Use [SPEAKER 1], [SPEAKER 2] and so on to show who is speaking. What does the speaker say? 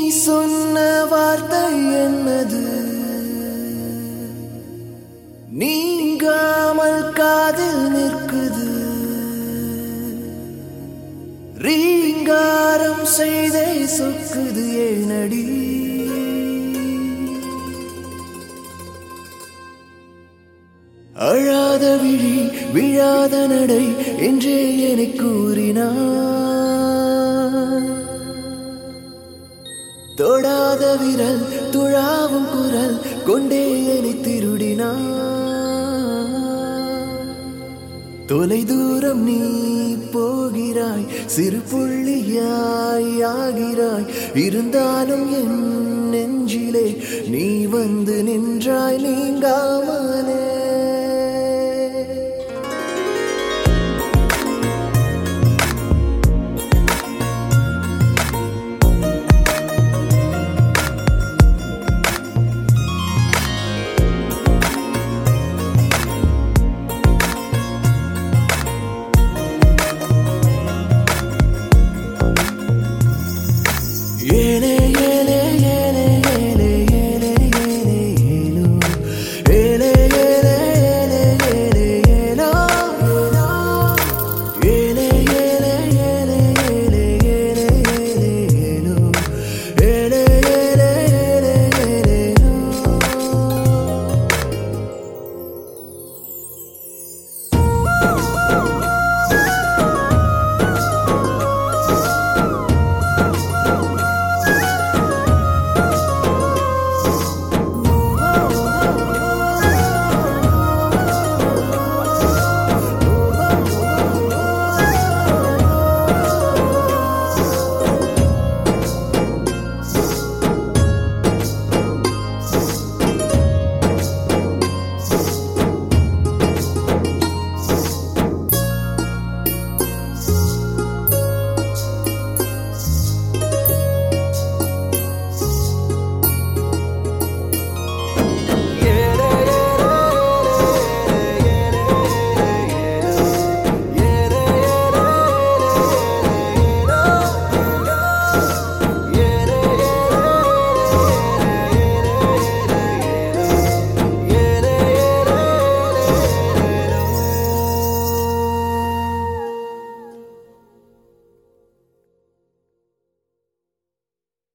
[SPEAKER 1] சொன்ன வார்த்தை என்னது நீங்காமல் காதில் நிற்குது ரீங்காரம் செய்தே சொக்குது ஏனடி அழாத விழி விழாத நடை என்றே எனக் கூறினார் தொடாத விரல் துழாவும் குரல் கொண்டே என்னை திருடினார் தொலை தூரம் நீ போகிறாய் சிறு புள்ளியாய் ஆகிறாய் இருந்தாலும் என் நெஞ்சிலே நீ வந்து நின்றாய் நீங்காமலே